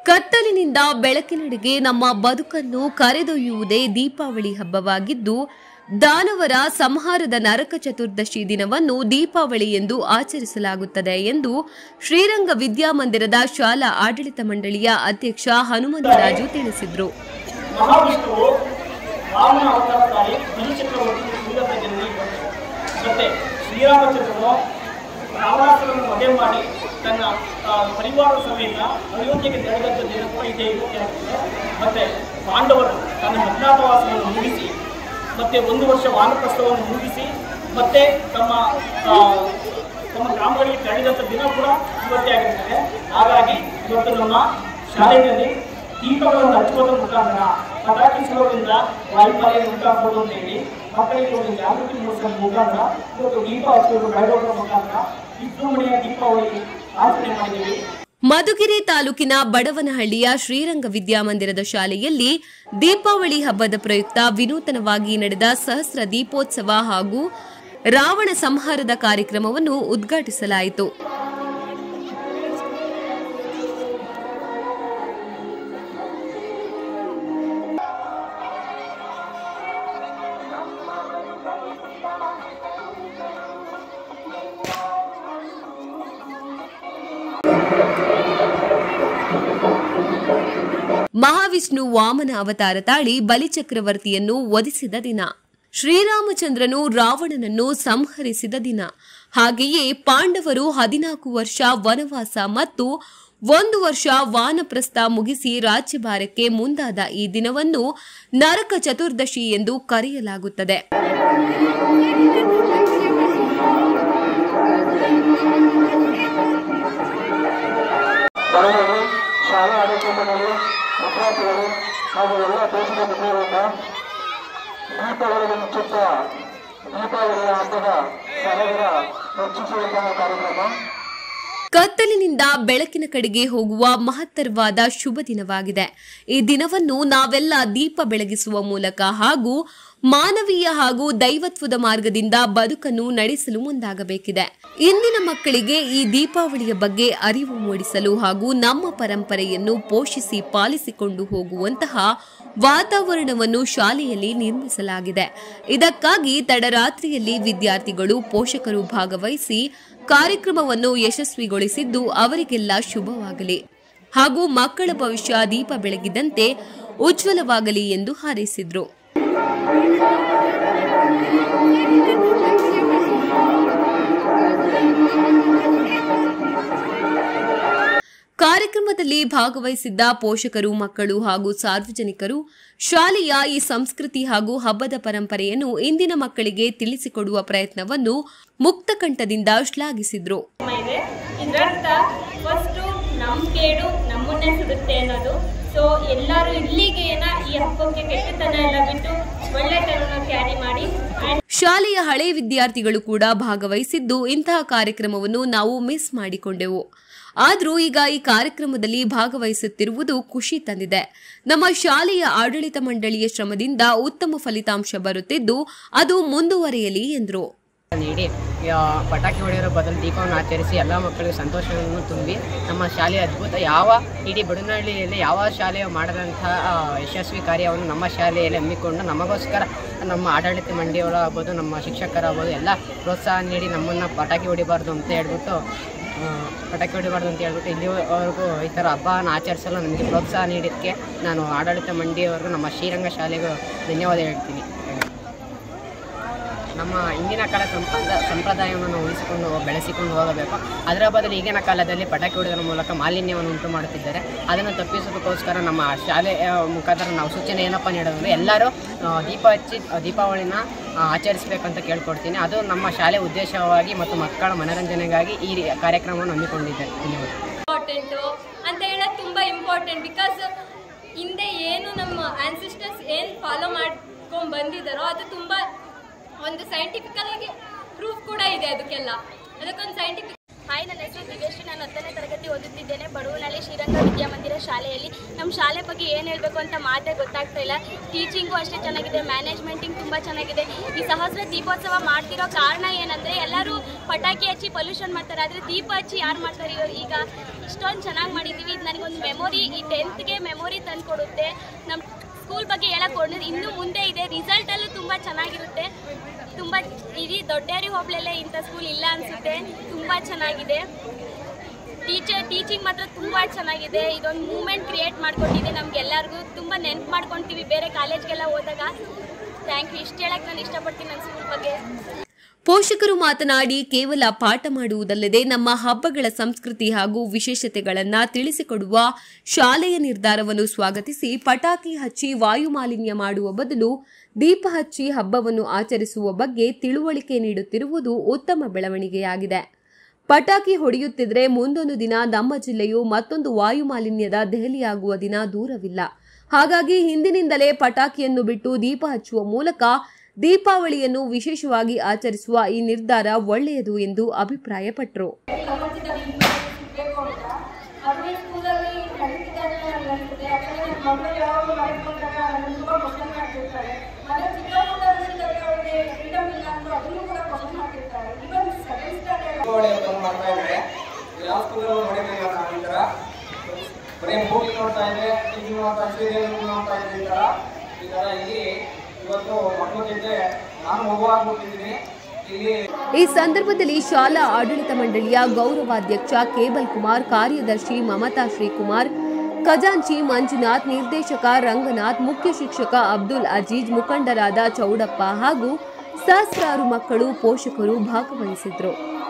ಕತ್ತಲಿನಿಂದ ಬೆಳಕಿನೆಡೆಗೆ ನಮ್ಮ ಬದುಕನ್ನು ಕರೆದೊಯ್ಯುವುದೇ ದೀಪಾವಳಿ ಹಬ್ಬವಾಗಿದ್ದು ದಾನವರ ಸಂಹಾರದ ನರಕ ಚತುರ್ದಶಿ ದಿನವನ್ನು ದೀಪಾವಳಿ ಎಂದು ಆಚರಿಸಲಾಗುತ್ತದೆ ಎಂದು ಶ್ರೀರಂಗ ವಿದ್ಯಾಮಂದಿರದ ಶಾಲಾ ಆಡಳಿತ ಮಂಡಳಿಯ ಅಧ್ಯಕ್ಷ ಹನುಮಂತರಾಜು ತಿಳಿಸಿದರು ಮಹಾವಿಷ್ಣುವು ರಾಮನ ಅವತಾರ ತಾಯಿ ಬಲಿಚಕ್ರವರ್ತಿ ಸೂರ್ಯದಲ್ಲಿ ಮತ್ತೆ ಶ್ರೀರಾಮಚಂದ್ರನು ರಾವಣಾಸುರನ್ನು ವಧೆ ಮಾಡಿ ತನ್ನ ಆ, ಪರಿವಾರ ಸಮೇತ ಅಯೋಧ್ಯೆಗೆ ತೆರಳಿದಂಥ ದಿನಕ್ಕೂ ಇದೆ ಇದು ಹೇಳ್ತದೆ ಮತ್ತೆ ಪಾಂಡವರು ತನ್ನ ಅಜ್ಞಾತವಾಸವನ್ನು ಮುಗಿಸಿ ಮತ್ತೆ ಒಂದು ವರ್ಷ ವಾನಪ್ರಸ್ಥವನ್ನು ಮುಗಿಸಿ ಮತ್ತೆ ತಮ್ಮ ಆ, ತಮ್ಮ ಗ್ರಾಮಗಳಿಗೆ ತೆರಳಿದಂಥ ದಿನ ಕೂಡ ಇವತ್ತೇ ಆಗಿರ್ತದೆ ಹಾಗಾಗಿ ಇವತ್ತು ನಮ್ಮ ಶಾಲೆಯಲ್ಲಿ ದೀಪಗಳನ್ನು ಹಚ್ಚುವುದರ ಮುಖಾಂತರ ಪಟಾಕಿ ಸಿಗೋದ್ರಿಂದ ವಾಯುಮಾಲಿನ್ಯ ಉಂಟಾಗ್ಬೋದು ಅಂತ ಹೇಳಿ ಮಕ್ಕಳಿಗೆ ಒಂದು ಜಾಗೃತಿ ಮೂಡಿಸುವ ಮುಖಾಂತರ ಇವತ್ತು ದೀಪ ಹಚ್ಚುವುದು ಬೆಳಗೋದ್ರ ಮುಖಾಂತರ ವಿಜೃಂಭಣೆಯ ದೀಪಾವಳಿ ಆಚರಣೆ ಮಾಡಿದ್ದೀವಿ ಮಧುಗಿರಿ ತಾಲೂಕಿನ ಬಡವನಹಳ್ಳಿಯ ಶ್ರೀರಂಗ ವಿದ್ಯಾಮಂದಿರದ ಶಾಲೆಯಲ್ಲಿ ದೀಪಾವಳಿ ಹಬ್ಬದ ಪ್ರಯುಕ್ತ ವಿನೂತನವಾಗಿ ನಡೆದ ಸಹಸ್ರ ದೀಪೋತ್ಸವ ಹಾಗೂ ರಾವಣ ಸಂಹಾರದ ಕಾರ್ಯಕ್ರಮವನ್ನು ಉದ್ಘಾಟಿಸಲಾಯಿತು ಮಹಾವಿಷ್ಣು ವಾಮನ ಅವತಾರ ತಾಳಿ ಬಲಿಚಕ್ರವರ್ತಿಯನ್ನು ವಧಿಸಿದ ದಿನ ಶ್ರೀರಾಮಚಂದ್ರನು ರಾವಣನನ್ನು ಸಂಹರಿಸಿದ ದಿನ ಹಾಗೆಯೇ ಪಾಂಡವರು ಹದಿನಾಲ್ಕು ವರ್ಷ ವನವಾಸ ಮತ್ತು ಒಂದು ವರ್ಷ ವಾನಪ್ರಸ್ಥ ಮುಗಿಸಿ ರಾಜ್ಯಭಾರಕ್ಕೆ ಮುಂದಾದ ಈ ದಿನವನ್ನು ನರಕ ಚತುರ್ದಶಿ ಎಂದು ಕರೆಯಲಾಗುತ್ತದೆ ಬಡವರು ಶಾಲಾ ಆಡಳಿತ ಮಂಡಳಿ ವಿದ್ಯಾರ್ಥಿಗಳು ಹಾಗೂ ಎಲ್ಲ ದೇಶದ ಮಿತ್ರರಿಂದ ದೀಪಾವಳಿಗೆ ಮುಚ್ಚುತ್ತ ದೀಪಾವಳಿಯ ಹಬ್ಬದ ಸಡಗರ ಹೆಚ್ಚಿಸುವಂತಹ ಕಾರ್ಯಕ್ರಮ ಕತ್ತಲಿನಿಂದ ಬೆಳಕಿನ ಕಡೆಗೆ ಹೋಗುವ ಮಹತ್ತರವಾದ ಶುಭ ದಿನವಾಗಿದೆ ಈ ದಿನವನ್ನು ನಾವೆಲ್ಲ ದೀಪ ಬೆಳಗಿಸುವ ಮೂಲಕ ಹಾಗೂ ಮಾನವೀಯ ಹಾಗೂ ದೈವತ್ವದ ಮಾರ್ಗದಿಂದ ಬದುಕನ್ನು ನಡೆಸಲು ಮುಂದಾಗಬೇಕಿದೆ ಇಂದಿನ ಮಕ್ಕಳಿಗೆ ಈ ದೀಪಾವಳಿಯ ಬಗ್ಗೆ ಅರಿವು ಮೂಡಿಸಲು ಹಾಗೂ ನಮ್ಮ ಪರಂಪರೆಯನ್ನು ಪೋಷಿಸಿ ಪಾಲಿಸಿಕೊಂಡು ಹೋಗುವಂತಹ ವಾತಾವರಣವನ್ನು ಶಾಲೆಯಲ್ಲಿ ನಿರ್ಮಿಸಲಾಗಿದೆ ಇದಕ್ಕಾಗಿ ತಡರಾತ್ರಿಯಲ್ಲಿ ವಿದ್ಯಾರ್ಥಿಗಳು ಪೋಷಕರು ಭಾಗವಹಿಸಿ ಕಾರ್ಯಕ್ರಮವನ್ನು ಯಶಸ್ವಿಗೊಳಿಸಿದ್ದು ಅವರಿಗೆಲ್ಲ ಶುಭವಾಗಲಿ ಹಾಗೂ ಮಕ್ಕಳ ಭವಿಷ್ಯ ದೀಪ ಬೆಳಗಿದಂತೆ ಉಜ್ವಲವಾಗಲಿ ಎಂದು ಹಾರೈಸಿದ್ರು ಕಾರ್ಯಕ್ರಮದಲ್ಲಿ ಭಾಗವಹಿಸಿದ್ದ ಪೋಷಕರು ಮಕ್ಕಳು ಹಾಗೂ ಸಾರ್ವಜನಿಕರು ಶಾಲೆಯ ಈ ಸಂಸ್ಕೃತಿ ಹಾಗೂ ಹಬ್ಬದ ಪರಂಪರೆಯನ್ನು ಇಂದಿನ ಮಕ್ಕಳಿಗೆ ತಿಳಿಸಿಕೊಡುವ ಪ್ರಯತ್ನವನ್ನು ಮುಕ್ತಕಂಠದಿಂದ ಶ್ಲಾಘಿಸಿದ್ರು ಇದೆ ಇದರರ್ಥ ಫಸ್ಟು ನಮ್ಮ ಕೇಡು ನಮ್ಮನ್ನೇ ಸುಡುತ್ತೆ ಅನ್ನೋದು ಸೊ ಎಲ್ಲರೂ ಇಲ್ಲಿಗೆ ಏನ ಈ ಹಬ್ಬಕ್ಕೆ ಕೆಟ್ಟತನ ಎಲ್ಲ ಬಿಟ್ಟು ಒಳ್ಳೆತನ ಕ್ಯಾರಿ ಮಾಡಿ ಆ್ಯಂಡ್ ಶಾಲೆಯ ಹಳೆ ವಿದ್ಯಾರ್ಥಿಗಳು ಕೂಡ ಭಾಗವಹಿಸಿದ್ದು ಇಂತಹ ಕಾರ್ಯಕ್ರಮವನ್ನು ನಾವು ಮಿಸ್ ಮಾಡಿಕೊಂಡೆವು ಆದರೂ ಈಗ ಈ ಕಾರ್ಯಕ್ರಮದಲ್ಲಿ ಭಾಗವಹಿಸುತ್ತಿರುವುದು ಖುಷಿ ತಂದಿದೆ ನಮ್ಮ ಶಾಲೆಯ ಆಡಳಿತ ಮಂಡಳಿಯ ಶ್ರಮದಿಂದ ಉತ್ತಮ ಫಲಿತಾಂಶ ಬರುತ್ತಿದ್ದು ಅದು ಮುಂದುವರಿಯಲಿ ಎಂದರು ನೀಡಿ ಆ, ಪಟಾಕಿ ಹೊಡೆಯೋರ ಬದಲು ದೀಪವನ್ನು ಆಚರಿಸಿ ಎಲ್ಲ ಮಕ್ಕಳಿಗೆ ಸಂತೋಷವನ್ನು ತುಂಬಿ ನಮ್ಮ ಶಾಲೆಯ ಅದ್ಭುತ ಯಾವ ಇಡೀ ಬಡನಹಳ್ಳಿಯಲ್ಲಿ ಯಾವ ಶಾಲೆಯು ಮಾಡದಂತಹ ಆ, ಯಶಸ್ವಿ ಕಾರ್ಯವನ್ನು ನಮ್ಮ ಶಾಲೆಯಲ್ಲಿ ಹಮ್ಮಿಕೊಂಡು ನಮಗೋಸ್ಕರ ನಮ್ಮ ಆಡಳಿತ ಮಂಡಳಿಯವರಾಗ್ಬೋದು ನಮ್ಮ ಶಿಕ್ಷಕರಾಗ್ಬೋದು ಎಲ್ಲ ಪ್ರೋತ್ಸಾಹ ನೀಡಿ ನಮ್ಮನ್ನು ಪಟಾಕಿ ಹೊಡಿಬಾರ್ದು ಅಂತ ಹೇಳ್ಬಿಟ್ಟು ಆ, ಪಟಾಕಿ ಹೊಡಿಬಾರ್ದು ಅಂತ ಹೇಳ್ಬಿಟ್ಟು ಇಲ್ಲಿವರೆಗೂ ಈ ಥರ ಹಬ್ಬನ ಆಚರಿಸಲು ನನಗೆ ಪ್ರೋತ್ಸಾಹ ನೀಡಿದ್ದಕ್ಕೆ ನಾನು ಆಡಳಿತ ಮಂಡಳಿಯವರೆಗೂ ನಮ್ಮ ಶ್ರೀರಂಗ ಶಾಲೆಗೂ ಧನ್ಯವಾದ ಹೇಳ್ತೀನಿ ನಮ್ಮ ಹಿಂದಿನ ಕಾಲ ಸಂಪ್ರದಾಯ ಸಂಪ್ರದಾಯವನ್ನು ನಾವು ಉಳಿಸಿಕೊಂಡು ಬೆಳೆಸಿಕೊಂಡು ಹೋಗಬೇಕು ಅದರ ಬದಲು ಈಗಿನ ಕಾಲದಲ್ಲಿ ಪಟಾಕಿ ಹೊಡೆಯೋದ್ರ ಮೂಲಕ ಮಾಲಿನ್ಯವನ್ನು ಉಂಟು ಮಾಡುತ್ತಿದ್ದಾರೆ ಅದನ್ನು ತಪ್ಪಿಸೋದಕ್ಕೋಸ್ಕರ ನಮ್ಮ ಶಾಲೆಯ ಮುಖಾಂತರ ನಾವು ಸೂಚನೆ ಏನಪ್ಪ ನೀಡೋದಂದರೆ ಎಲ್ಲರೂ ಆ, ದೀಪ ಹಚ್ಚಿ ಆ, ದೀಪಾವಳಿನ ಆ, ಆಚರಿಸಬೇಕಂತ ಕೇಳ್ಕೊಡ್ತೀನಿ ಅದು ನಮ್ಮ ಶಾಲೆ ಉದ್ದೇಶವಾಗಿ ಮತ್ತು ಮಕ್ಕಳ ಮನರಂಜನೆಗಾಗಿ ಈ ರೀ- ಕಾರ್ಯಕ್ರಮವನ್ನು ಹಮ್ಮಿಕೊಂಡಿದ್ದೆ ಧನ್ಯವಾದ ಇಂಪಾರ್ಟೆಂಟು ಅಂತ ಹೇಳೋದು ತುಂಬ ಇಂಪಾರ್ಟೆಂಟ್ ಬಿಕಾಸ್ ಹಿಂದೆ ಏನು ನಮ್ಮ ಆನ್ಸಿಸ್ಟರ್ಸ್ ಏನು ಫಾಲೋ ಮಾಡ್ಕೊಂಡು ಬಂದಿದ್ದಾರೋ ಅದು ತುಂಬ ಒಂದು ಸೈಂಟಿಫಿಕಲ್ ಆಗಿ ಪ್ರೂಫ್ ಕೂಡ ಇದೆ ಅದಕ್ಕೆಲ್ಲ ಅದಕ್ಕೊಂದು ಸೈಂಟಿಫಿಕ್ ಹಾಯ್ ನನ್ನ ಹೆಸರು ದಿವ್ಯಶ್ರೀ ನಾನು ಹತ್ತನೇ ತರಗತಿ ಓದುತ್ತಿದ್ದೇನೆ ಬಡವನಹಳ್ಳಿ ಶ್ರೀರಂಗ ವಿದ್ಯಾಮಂದಿರ ಶಾಲೆಯಲ್ಲಿ ನಮ್ಮ ಶಾಲೆ ಬಗ್ಗೆ ಏನು ಹೇಳಬೇಕು ಅಂತ ಮಾತೇ ಗೊತ್ತಾಗ್ತಾ ಇಲ್ಲ ಟೀಚಿಂಗು ಅಷ್ಟೇ ಚೆನ್ನಾಗಿದೆ ಮ್ಯಾನೇಜ್ಮೆಂಟಿಂಗ್ ತುಂಬ ಚೆನ್ನಾಗಿದೆ ಈ ಸಹಸ್ರ ದೀಪೋತ್ಸವ ಮಾಡ್ತಿರೋ ಕಾರಣ ಏನಂದರೆ ಎಲ್ಲರೂ ಪಟಾಕಿ ಹಚ್ಚಿ ಪೊಲ್ಯೂಷನ್ ಮಾಡ್ತಾರೆ ಆದರೆ ದೀಪ ಹಚ್ಚಿ ಯಾರು ಮಾಡ್ತಾರೆ ಇವಾಗ ಈಗ ಇಷ್ಟೊಂದು ಚೆನ್ನಾಗಿ ಮಾಡಿದ್ದೀವಿ ಇದು ನನಗೊಂದು ಮೆಮೊರಿ ಈ ಟೆಂತ್ಗೆ ಮೆಮೊರಿ ತಂದು ಕೊಡುತ್ತೆ ನಮ್ಮ ಸ್ಕೂಲ್ ಬಗ್ಗೆ ಹೇಳಕ್ ಹೊರಡಿದ್ರೆ ಇನ್ನೂ ಮುಂದೆ ಇದೆ ರಿಸಲ್ಟಲ್ಲೂ ತುಂಬ ಚೆನ್ನಾಗಿರುತ್ತೆ ತುಂಬ ಇಡೀ ದೊಡ್ಡೇರಿ ಹೋಬಳಲ್ಲೇ ಇಂಥ ಸ್ಕೂಲ್ ಇಲ್ಲ ಅನಿಸುತ್ತೆ ತುಂಬ ಚೆನ್ನಾಗಿದೆ ಟೀಚರ್ ಟೀಚಿಂಗ್ ಮಾತ್ರ ತುಂಬ ಚೆನ್ನಾಗಿದೆ ಇದೊಂದು ಮೂಮೆಂಟ್ ಕ್ರಿಯೇಟ್ ಮಾಡ್ಕೊಟ್ಟಿದೆ ನಮ್ಗೆಲ್ಲರಿಗೂ ತುಂಬ ನೆನ್ಪು ಮಾಡ್ಕೊತೀವಿ ಬೇರೆ ಕಾಲೇಜ್ಗೆಲ್ಲ ಹೋದಾಗ ಥ್ಯಾಂಕ್ ಯು ಇಷ್ಟು ಹೇಳಕ್ಕೆ ನಾನು ಇಷ್ಟಪಡ್ತೀನಿ ನನ್ನ ಸ್ಕೂಲ್ ಬಗ್ಗೆ ಪೋಷಕರು ಮಾತನಾಡಿ ಕೇವಲ ಪಾಠ ಮಾಡುವುದಲ್ಲದೆ ನಮ್ಮ ಹಬ್ಬಗಳ ಸಂಸ್ಕೃತಿ ಹಾಗೂ ವಿಶೇಷತೆಗಳನ್ನ ತಿಳಿಸಿಕೊಡುವ ಶಾಲೆಯ ನಿರ್ಧಾರವನ್ನು ಸ್ವಾಗತಿಸಿ ಪಟಾಕಿ ಹಚ್ಚಿ ವಾಯು ಮಾಲಿನ್ಯ ಮಾಡುವ ಬದಲು ದೀಪ ಹಚ್ಚಿ ಹಬ್ಬವನ್ನು ಆಚರಿಸುವ ಬಗ್ಗೆ ತಿಳುವಳಿಕೆ ನೀಡುತ್ತಿರುವುದು ಉತ್ತಮ ಬೆಳವಣಿಗೆಯಾಗಿದೆ ಪಟಾಕಿ ಹೊಡೆಯುತ್ತಿದ್ರೆ ಮುಂದೊಂದು ದಿನ ನಮ್ಮ ಜಿಲ್ಲೆಯು ಮತ್ತೊಂದು ವಾಯು ಮಾಲಿನ್ಯದ ದೆಹಲಿಯಾಗುವ ದಿನ ದೂರವಿಲ್ಲ ಹಾಗಾಗಿ ಹಿಂದಿನಿಂದಲೇ ಪಟಾಕಿಯನ್ನು ಬಿಟ್ಟು ದೀಪ ಹಚ್ಚುವ ಮೂಲಕ ದೀಪಾವಳಿಯನ್ನು ವಿಶೇಷವಾಗಿ ಆಚರಿಸುವ ಈ ನಿರ್ಧಾರ ಒಳ್ಳೆಯದು ಎಂದು ಅಭಿಪ್ರಾಯಪಟ್ಟರು ಬೇಕು ಅಂತ ಅದೇ ಸ್ಕೂಲಲ್ಲಿ ಕಲಿತಿದ್ದಾರೆ ನನಗೆ ಅನಿಸುತ್ತೆ ಯಾಕಂದರೆ ನನ್ನ ಮಕ್ಕಳು ಯಾವಾಗ ಮಾಡಿಕೊಂಡಾಗ ನನ್ನ ತುಂಬ ಕ್ವಶನ್ ಮಾಡ್ತಿರ್ತಾರೆ ಮತ್ತೆ ಚಿಕ್ಕ ಮಕ್ಕಳಿದ್ದಾಗ ಅವ್ರಿಗೆ ಫ್ರೀಡಮ್ ಇಲ್ಲ ಅಂದ್ರು ಅದನ್ನು ಕೂಡ ಕ್ವಶನ್ ಮಾಡ್ತಿರ್ತಾರೆ ಇವನ್ ಸೆಕೆಂಡ್ ಸ್ಟ್ಯಾಂಡರ್ಡ್ ದೀಪಾವಳಿ ಹಬ್ಬ ಮಾಡ್ತಾ ಇದ್ದಾರೆ ಯಾವ ಸ್ಕೂಲಲ್ಲೂ ನೋಡಿರ್ಲಿಲ್ಲ ನಾನು ಈ ಥರ ಬರೀ ಮೂವಿ ನೋಡ್ತಾ ಇದ್ದೆ ಟಿವಿ ನೋಡ್ತಾ ಸೀರಿಯಲ್ ನೋಡ್ತಾ ಇದ್ದೆ ಈ ಥರ ಈ ಥರ ಇಲ್ಲಿ ಇವತ್ತು ಮಕ್ಕಳ ಜೊತೆ ನಾನು ಮಗುವಾಗ್ಬಿಟ್ಟಿದ್ದೀನಿ ಇಲ್ಲಿ ಈ ಸಂದರ್ಭದಲ್ಲಿ ಶಾಲಾ ಆಡಳಿತ ಮಂಡಳಿಯ ಗೌರವಾಧ್ಯಕ್ಷ ಕೇಬಲ್ ಕುಮಾರ್ ಕಾರ್ಯದರ್ಶಿ ಮಮತಾ ಶ್ರೀಕುಮಾರ್ ಖಜಾಂಚಿ ಮಂಜುನಾಥ್ ನಿರ್ದೇಶಕ ರಂಗನಾಥ್ ಮುಖ್ಯ ಶಿಕ್ಷಕ ಅಬ್ದುಲ್ ಅಜೀಜ್ ಮುಖಂಡರಾದ ಚೌಡಪ್ಪ ಹಾಗೂ ಸಹಸ್ರಾರು ಮಕ್ಕಳು ಪೋಷಕರು ಭಾಗವಹಿಸಿದ್ರು